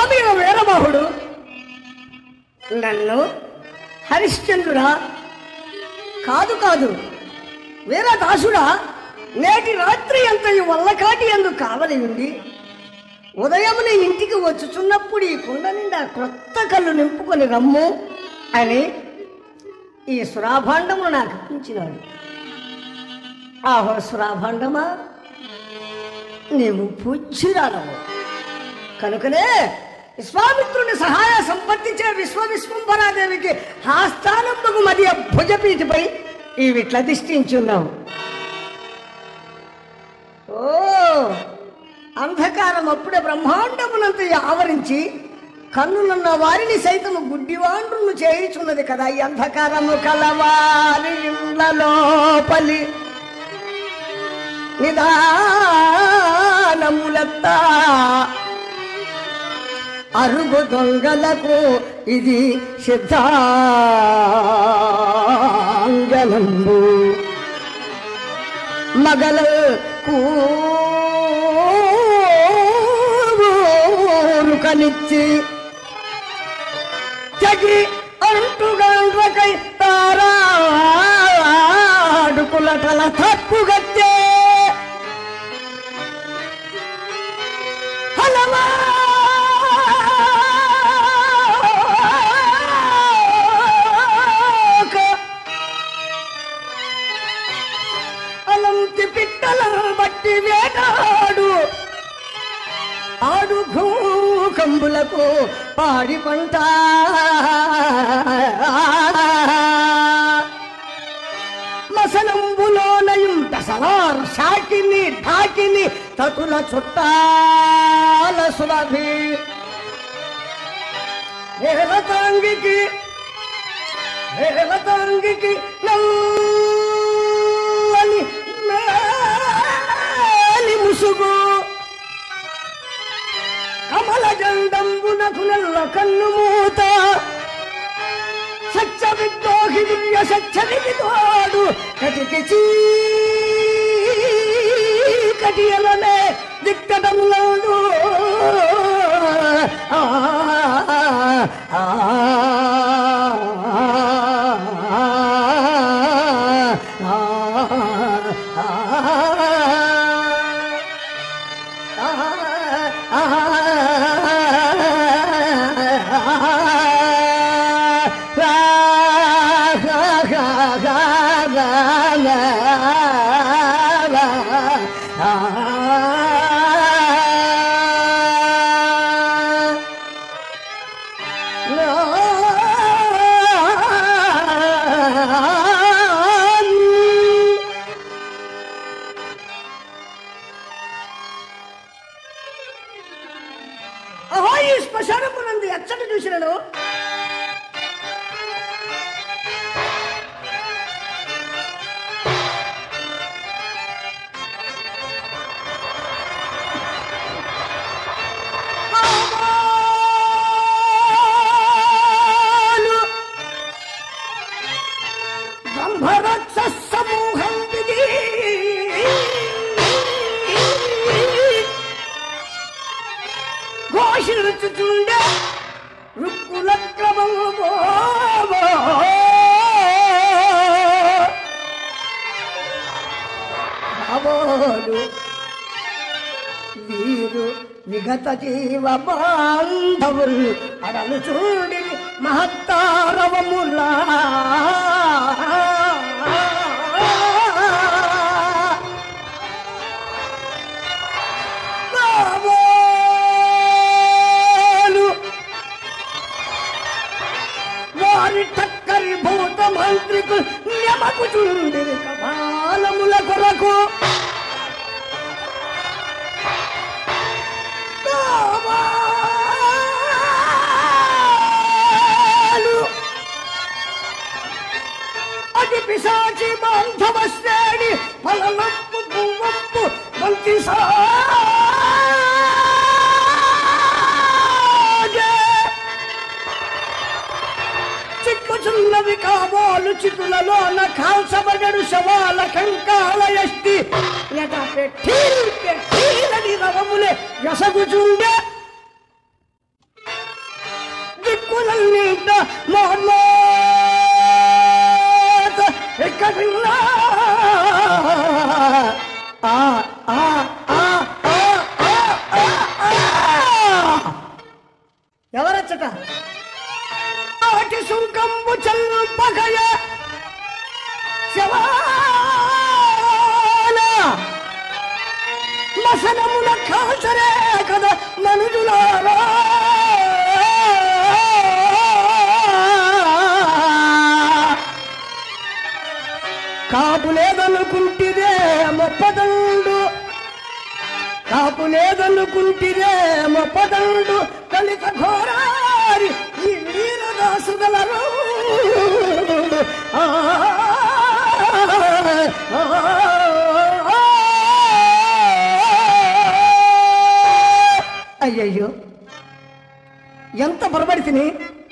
స్వామి వీరబాహుడు నన్ను హరిశ్చంద్రుడా కాదు కాదు వీరదాసుడా నేటి రాత్రి అంతయు వల్లకాటి అందు కావలి ఉండి ఉదయమున ఇంటికి వచ్చుచున్నప్పుడు ఈ కుండ నిండా క్రొత్త కళ్ళు నింపుకొని రమ్ము అని ఈ సురాభాండమును నాకు ఇప్పించినాడు ఆహో సురాభాండమా నీవు పూజ్యురాలవు కనుకనే విశ్వామిత్రుని సహాయ సంపత్తించే విశ్వ విశ్వంభరాదేవికి ఆస్థానముకు మధ్య భుజపీఠపై ఈ విట్ల దిష్టించున్నావు ఓ అంధకారం అప్పుడే బ్రహ్మాండమునంత ఆవరించి కన్నులున్న వారిని సైతము గుడ్డివాండ్రును చేయుచున్నది కదా ఈ అంధకారము కలవారి ఇండ్ల లోపలి నిదానములత్తా అరుగు దొంగలకు ఇది సిద్ధాంగనంబు మగలకు కనిచ్చి తగి అంటుగండ్రకై తారాడుకులటల తప్పుగత్తే హలవాక అలంతి పిట్టలను బట్టి వేటాడు ఆడు కంబులకు పాడి పంట మసలంబులోనయం దసలార్ షాకిని ఢాకిని తతుల చుట్టాల సులభి వేలతాంగికి వేలతాంగికి నల్లని మేలి ముసుగు కమల జండంబునకు నల్ల కన్ను మూత సత్య విద్రోహి దివ్య సత్య విధోడు కటికి కటియలనే దిక్కటములను ఆ, ఆ, అహో ఈ శ్మశానమునందు ఎచ్చట చూసినను ఆమాలు బ్రహ్మరక్ష సమూహం విధి ఘోషించుచుండే రుక్కుల క్రమము కాబోలు వీరు విగత జీవ బాంధవులు అడలు చూడి మహత్తారవములా కాబోలు వారి టక్కరి భూత మంత్రికు నెమకు చుండిరి కపాలముల కొరకు కావాలు. అతి పిశాచి బాంధవ శ్రేణి ఫలనప్పు పువ్వప్పు మంచి సాగే చిక్కుచున్నవి కాబోలు చితులలోన కాల్చబడడు శవాల కంకాల ఎష్టి ఎట పెట్టీల్ పెట్టీలని రవములే ఎసగుచుండే దిక్కులన్నింట మోర్మోత ఎక్కడిన్నా ఆ ఆ ఆ ఆ ఆ ఆ ఆ ఎవరచ్చట ఆటి సుంకంబు చల్పగయ శవాన మసనమున కాసరే కదా మనుజులారా కాపు లేదనుకుంటిరే మొప్పదండు కాపు లేదనుకుంటిరే మొప్పదండు కలిత ఘోరారి ఈ వీరదాసుగలరు ఆ, ఆ, ఆ, అయ్యయ్యో ఎంత పొరబడి తిని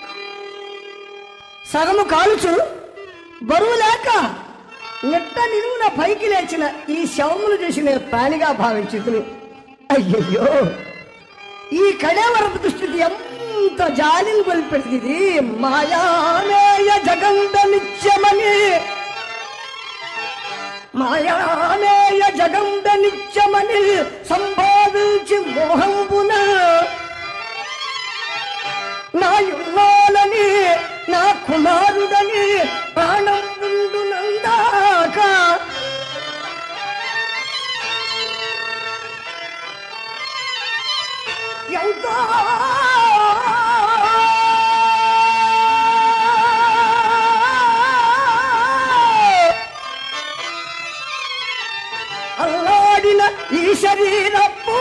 సగము కాలుచు బరువు లేక నిట్ట నిలువున పైకి లేచిన ఈ శవమును చూసి నేను ప్రాణిగా భావించుకుని అయ్యయ్యో ఈ కళేవరపు దుస్థితి ఎంత జాలిని కొలిపెడుతుంది మాయామేయ జగండ నిత్యమని మాయామేయ జగండ నిత్యమని సంపాదించి మోహంబున నా యుల్లాలని నా కుమారుడని ప్రాణం ఉండు నందాక ఎంతో అల్లాడిన ఈ శరీరపు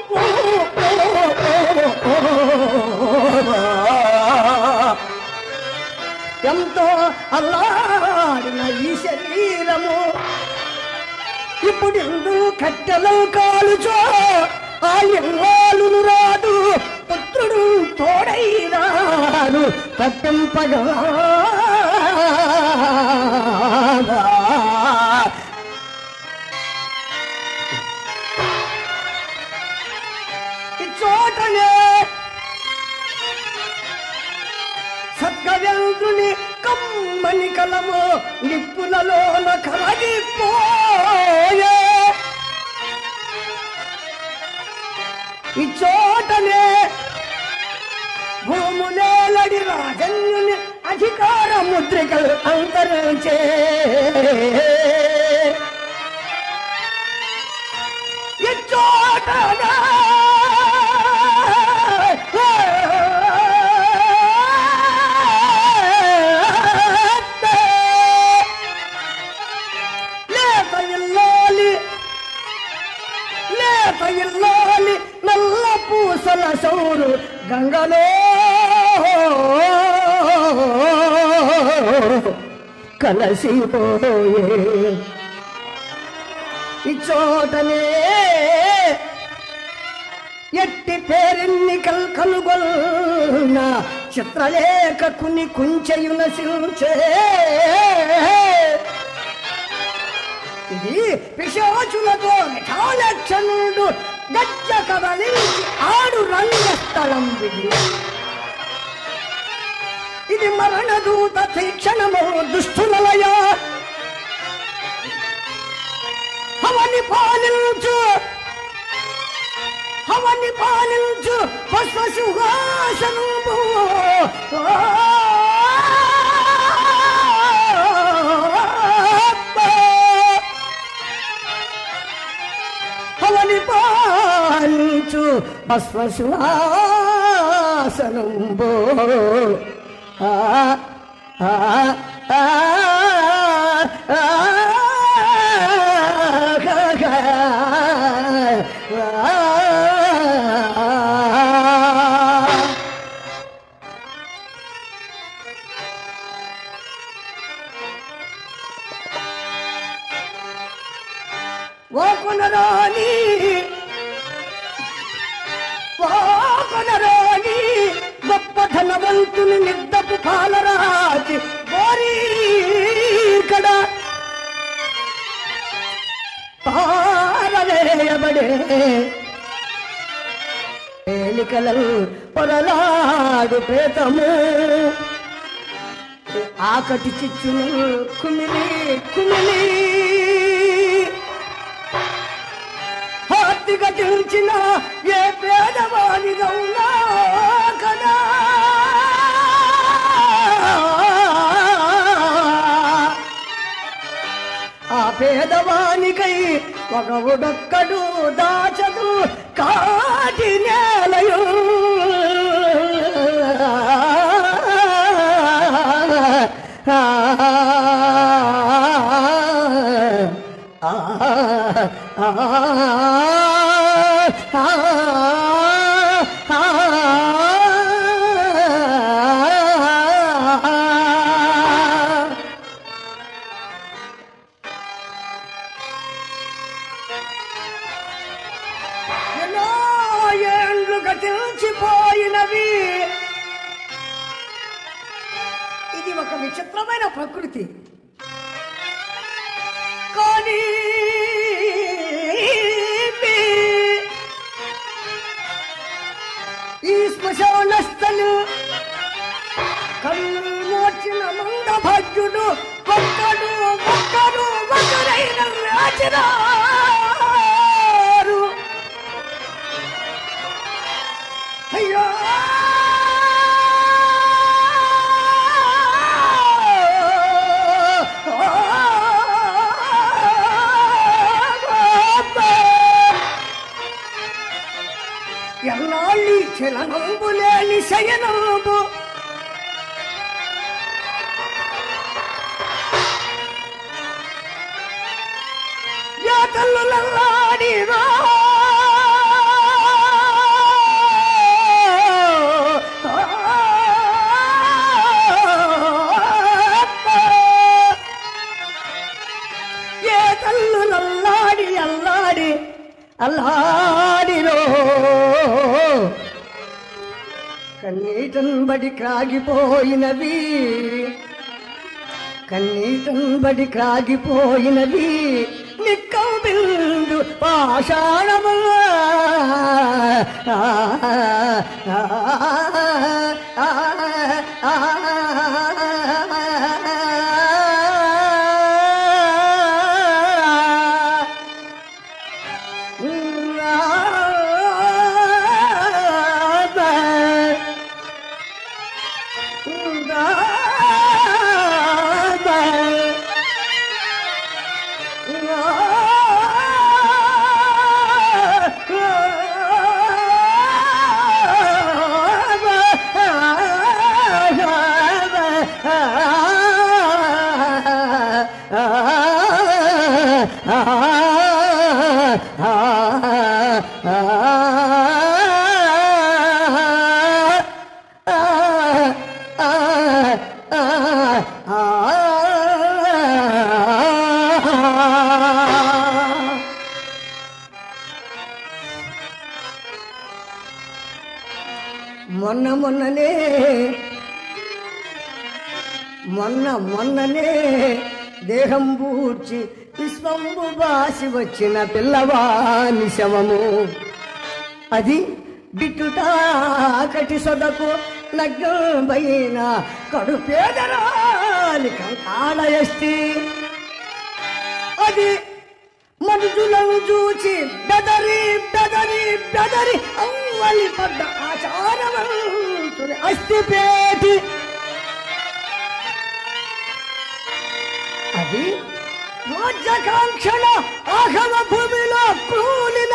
ఎంతో అల్లాడిన ఈ శరీరము ఇప్పుడు ఎందు కట్టెలు కాలుచో ఆ ఎల్లాలును రాదు పుత్రుడు తోడైనాడు తప్పింపగా ఈ చోటనే సద్గవ్యంతుని కమ్మని కలము నిప్పులలోన కరగిపోయే ఈ చోటనే భూములేలడి రాజన్యుని అధికార ముద్రికలు అంతరించే ఈ చోటనే లేత ఇల్లాలి లేత ఇల్లాలి నల్ల పూసల సౌరు గంగలో కలసిపోయే ఈ చోటనే ఎట్టి పేరెన్నికల్ కనుగొన్న చిత్రలేఖ కుని కుంచెయున శిల్చే ఇది పిశాచులతో మిఠాలక్షణుడు గజ్జ కదలించి ఆడు రంగస్థలం ఇది ఇది మరణదూత తీక్షణము దుష్టులయ హవని పాలించు హవని పాలించు పుష్ప సుహాసనము హవని పాలించు భస్మ సుహాసనంబో ఆ ఆ ఆ ఆ ఓ కొనరాని ఓ కొనరాని గొప్ప ధనవంతుని నిద్దపు పాలరాతి బోరీకడ పారవేయబడే బాలికలను పొరలాడు ప్రేతము ఆకటి చిచ్చును కుమిలి కుమిలి హార్దిగా తెలిసిన ఏ పేదవాని రౌనా కదా ఆ పేదవానికై ఒక ఉడొక్కడు దాచదు కాటి నేలయు ఎన్నో ఏండ్లు గతించిపోయినవి ఇది ఒక విచిత్రమైన ప్రకృతి కానీ ఈ శ్మశానస్థలు కన్ను మోచిన మందభాగ్యుడు ఒక్కడు ఒక్కడు ఒకరైన రాజరారు అయ్యో ఎన్నాళ్ళి చలనంబు లేని శయనంబు యా తల్లులల్లాడిరా ఏ తల్లులల్లాడి అల్లాడి అల్లాడిరో కన్నీటన్ బడి క్రాగిపోయినవి కన్నీటన్ బడి క్రాగిపోయినవి నిక్కం బిందు పాషాణము మొన్న మొన్ననే మొన్న మొన్ననే దేహం పూడ్చి విశ్వంబు బాసి వచ్చిన పిల్లవాని శవము అది బిట్టుటాకటి సొదకు నగ్నమైన కడు పేదరాలి కంకాళయస్తి అది మనుషులను చూచి బెదరి బెదరి బెదరి అవ్వలి పడ్డ ఆచారవంతుని అస్థిపేటి అది రాజ్యకాంక్షణ ఆగమ భూమిలో క్రూలిన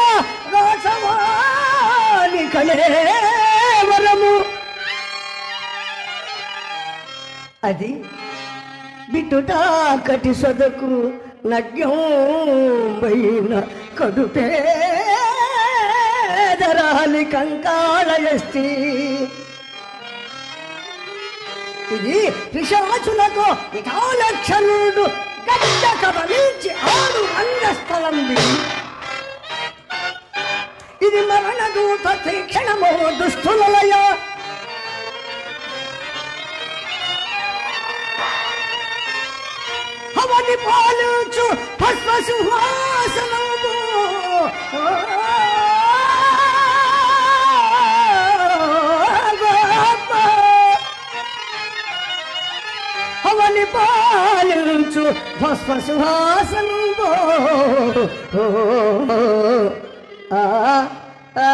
రాసవాని కళేవరము అది బిట్టుటాకటి సొదకు నగ్యంబైన కడుపేదరాలి కంకాళయస్తి ఇది పిశాచులతో విధాలక్షణుడు గడ్డ కబలించి ఆడు రంగస్థలం విడి ఇది మరణ దూత తీక్షణమో దుష్టులయ అవని పాలించు భస్మ సింహాసనము పరిపాలించు భస్మ సుహాసనంబో ఆ ఆ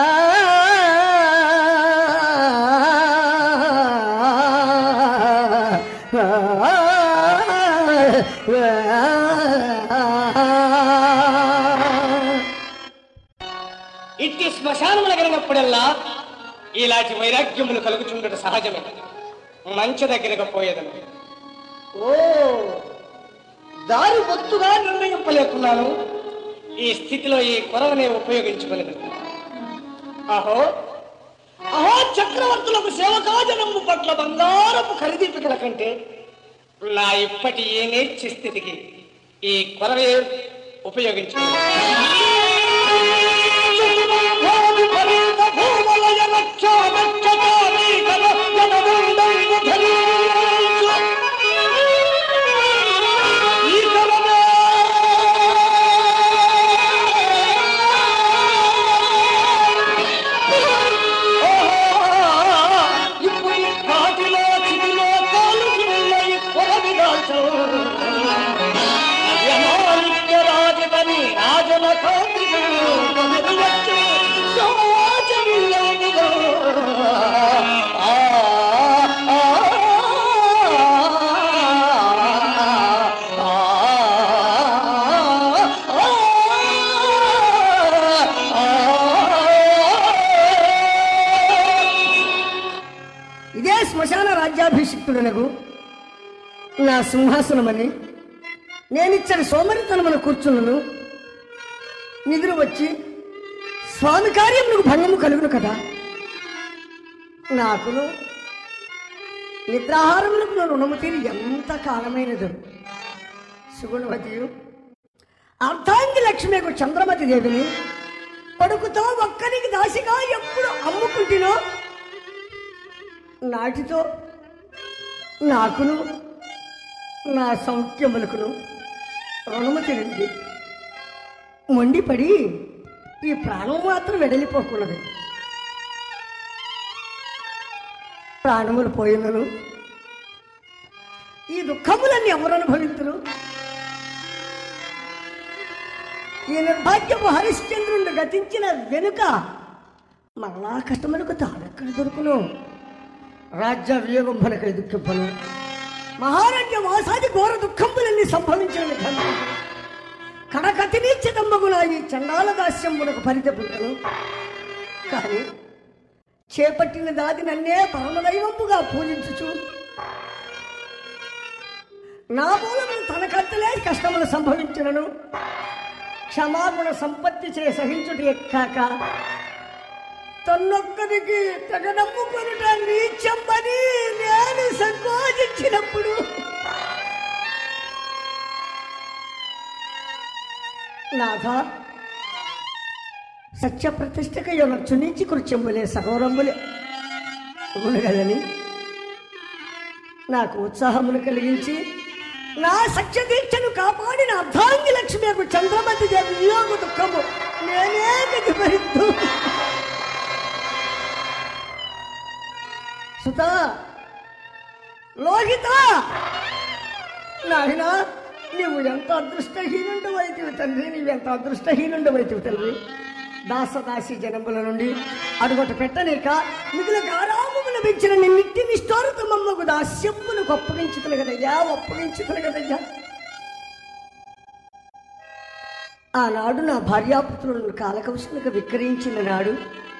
ఇట్టి శ్మశానముల కలిగినప్పుడల్లా ఇలాంటి వైరాగ్యములు కలుగుచుండట సహజమే మంచి దగ్గరకు పోయేదను ఓ దారి బొత్తుగా నిర్ణయింపలేకున్నాను ఈ స్థితిలో ఈ కొరవనే ఉపయోగించుకునేది అహో అహో చక్రవర్తులకు సేవకాజనము పట్ల బంగారపు ఖరీదీపికల కంటే నా ఇప్పటి ఏ నేర్చి స్థితికి ఈ కొరవే ఇదే శ్మశాన రాజ్యాభిషిక్తుడనగు నా సింహాసనమని నేనిచ్చని సోమరితనమున కూర్చున్నను నిధులు వచ్చి స్వామి కార్యములకు భంగము కలుగును కదా నాకును నిద్రాహారములకు నా రుణము తీరి ఎంత కాలమైనదు సుగుణవతియు అర్ధాంగి లక్ష్మికు చంద్రమతి దేవిని కొడుకుతో ఒక్కరికి దాసిగా ఎప్పుడు అమ్ముకుంటునో నాటితో నాకును నా సౌఖ్యములకును రుణము తిరిగి మొండిపడి ఈ ప్రాణం మాత్రం వెడలిపోకున్నది ప్రాణములు పోయినను ఈ దుఃఖములన్నీ ఎవరు అనుభవించరు ఈ నిర్భాగ్యపు హరిశ్చంద్రుడు గతించిన వెనుక మరలా కష్టములకు తాడెక్కడ దొరుకును రాజ్య వియోగంభనకై దుఃఖింపను మహారాజ్య వాసాది ఘోర దుఃఖంబులన్నీ సంభవించిన విధంగా కడకతిని చిదంబగున ఈ చండాల దాస్యంబునకు పరితపుంటను కానీ చేపట్టిన దాది నన్నే పరమదైవంపుగా పూజించుచు నా మూలమును తనకంతలే కష్టములు సంభవించినను క్షమాగుణ సంపత్తి చే సహించుట ఎక్కాక తన్నొక్కరికి తెగ నమ్ముకొనుట నీచమ్మని నేను సంకోచించినప్పుడు నాథ సత్య ప్రతిష్టక యొనొచ్చు నుంచి కృత్యములే సగౌరములే కదని నాకు ఉత్సాహమును కలిగించి నా సత్య దీక్షను కాపాడిన అర్ధాంగి లక్ష్మికు చంద్రమతి దేవి వియోగ దుఃఖము నేనే గతి భరిద్దు సుత లోహిత నాయన నీవు ఎంత అదృష్టహీనుండు వైతివి తండ్రి నీవెంత అదృష్టహీనుండు వైతివి తండ్రి దాసదాసి జనముల నుండి అడుగొట పెట్టలేక మిగిలిన గారామమును పెంచిన నిన్నిట్టి నిష్ఠోరతమమ్మకు దాస్యమును ఒప్పగించుతును కదయ్యా ఒప్పగించుతును కదయ్యా ఆనాడు నా భార్యాపుత్రులను కాలకవశముగా విక్రయించిన నాడు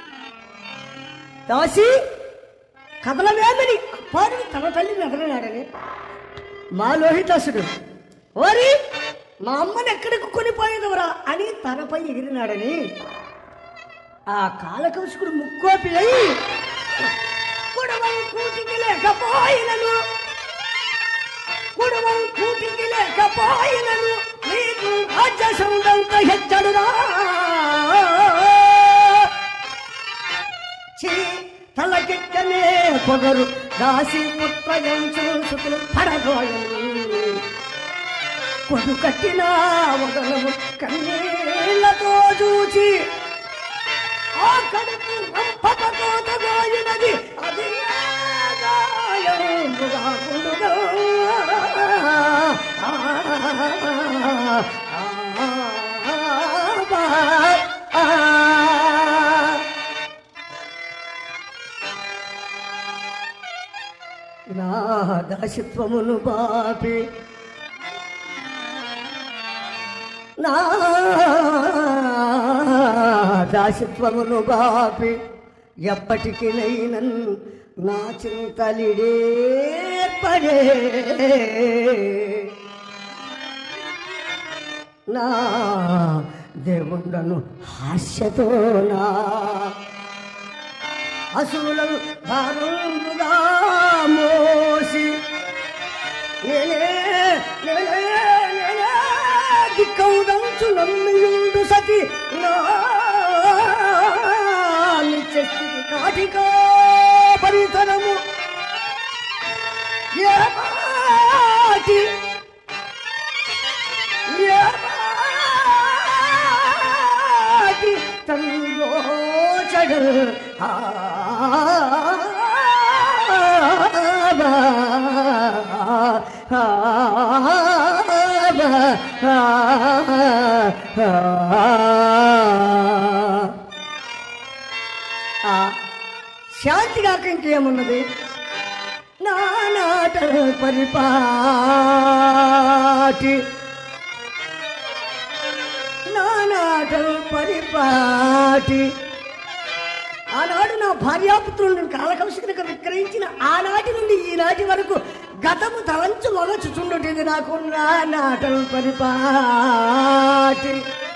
దాసి కదలవేమని అప్పారుడు తన తల్లిని ఎదరనాడని మా లోహితాసుడు ఓరి మా అమ్మని ఎక్కడికి కొనిపోయేదవరా అని తనపై ఎగిరినాడని ఆ కాలకౌశకుడు ముక్కోపి అయి కుడవై కూటికి లేకపోయినను కుడవై కూటికి లేకపోయినను నీకు రాజ్య సౌందంత హెచ్చడురా చీ తలకెక్కనే పొగరు దాసి పుత్రయంచు సుతులు పడగోయలు కొడు కట్టిన వదలము కన్నీళ్లతో చూచి ఆ కడుపు రంపకోతగోయినది అది గాయముగా కుండుగా నా దాసిత్వమును బాపి నా దాసిత్వమును బాపి ఎప్పటికి నైనన్ నా చింతలిడే పడే నా దేవుండను హాస్యతోనా అసువులను భారంగా మోసి నేనే నేనే నేనే దిక్కౌదంచు నమ్మియుండు సతి నా నిత్యస్థితి కాటికా పరితరము ఏ పాటి ఏ పాటి తంగోచడు శాంతి కాక ఇంకేమున్నది నానాట పరిపాటి నానాట పరిపాటి ఆనాడు నా భార్యాపుత్రులను కాలకౌశికలకు విక్రయించిన ఆనాటి నుండి ఈనాటి వరకు గతము తలంచు మొగచుచుండుటిది నాకు నానాటం పరిపాటి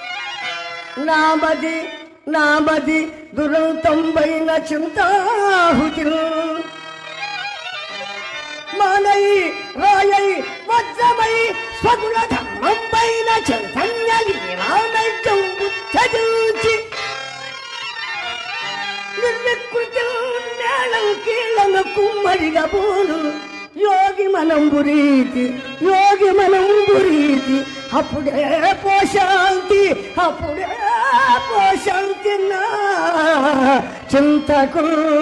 నామది నామది దురంతంబైన చింతాహుతి మానై రాయై వజ్రమై స్వగుణ ధర్మంబైన చైతన్య లీలానైత్యం బుద్ధజూచి నిర్వికృతి నేలం కీళ్ళను కుమ్మడిగా పోను యోగి మనం బురీతి యోగి మనం బురీతి అప్పుడే పోశాంతి అప్పుడే పోశాంతి నా చింతకు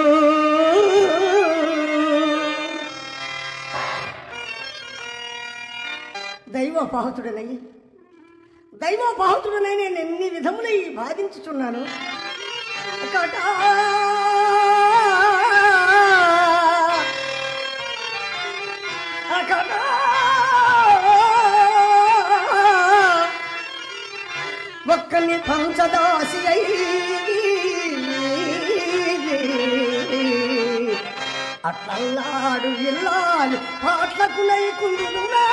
దైవోపాహతుడనై దైవోపాహతుడనై నేను ఎన్ని విధములై బాధించుచున్నాను కటా కటా ఒక్కని పంచదాసి అయి అట్లల్లాడు ఇల్లాలు పాటలకు నైకుండునా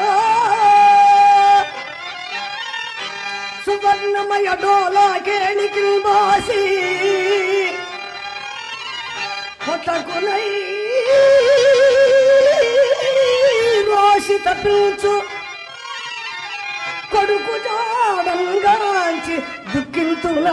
సువర్ణమయ డోలాకేణికి బాసి కొట్టకునై రోషి తప్పించు కొడుకు జాడంగాంచి దుఃఖింతులా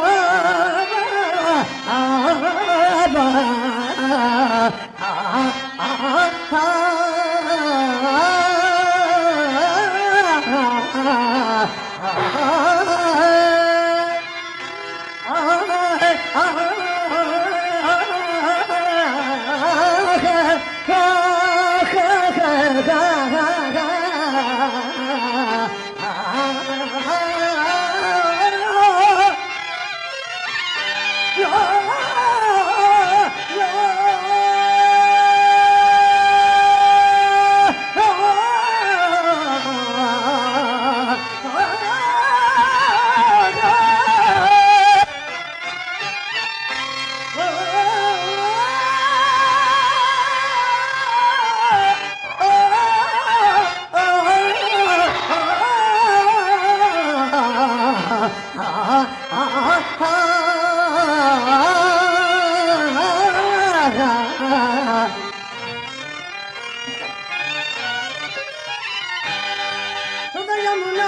హృదయమునా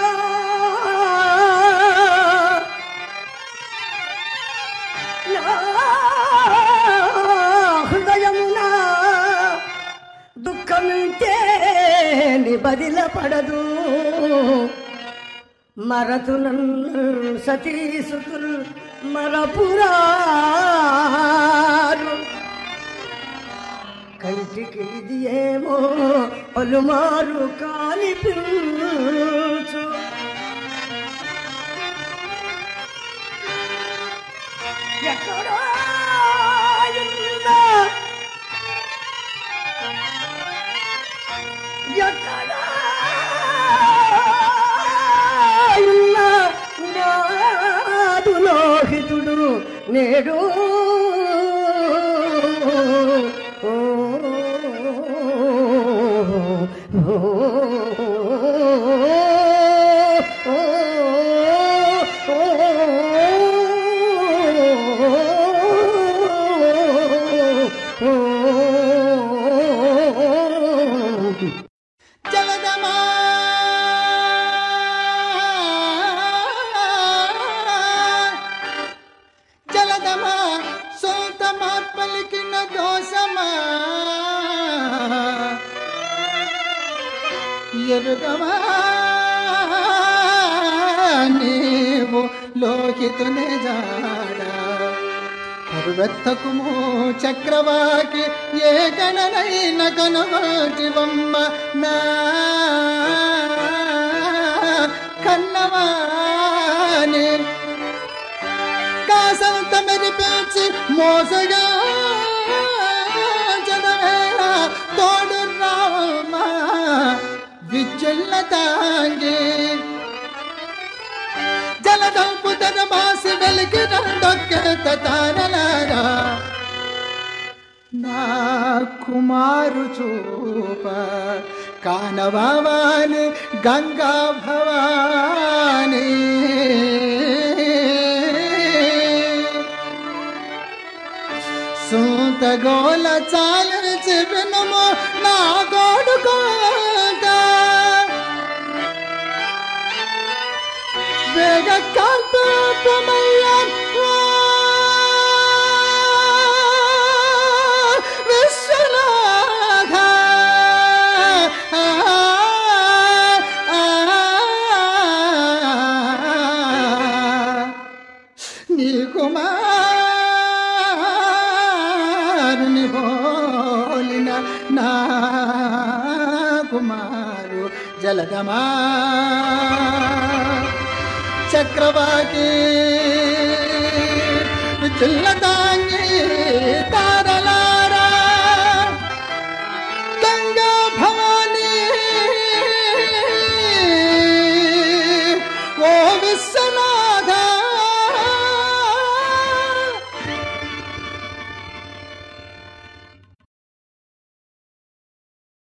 నా హృదయమునా దుఃఖమింటే నిబదిల పడదు మరతు నన్ను సతీసుతుల్ మరపురారు కంటికి ఇది ఏమో పలుమారు కాని పిల్ల ఎక్కడా ఉన్నా ఎక్కడా ఉన్నా నాదు లోహితుడు నేడు జలదమా జలదమా సొంతమా పలికిన దోషమా ఎరుగమా నీవు లోహితునే జాడా పర్వత్తకుము చక్రవాకి ఏ గణనైన కనుగొంటివమ్మ నా కన్నవాని కాసంత మెరిపించి మోసగా జనవేళ తోడు రావమ్మ విద్యుల్ల తాంగి జలదంపు మాసి వెలికి రెండొక్క తారలారా నా కుమారు చూప కానవాని గంగా భవాని సూతగోల చాలించి వినుము నా గోడుకోగా వేగ విశ్వనాథ నీ కుమారుని పోలిన నా కుమారు జలదమా చక్రవాకి చిల్లదా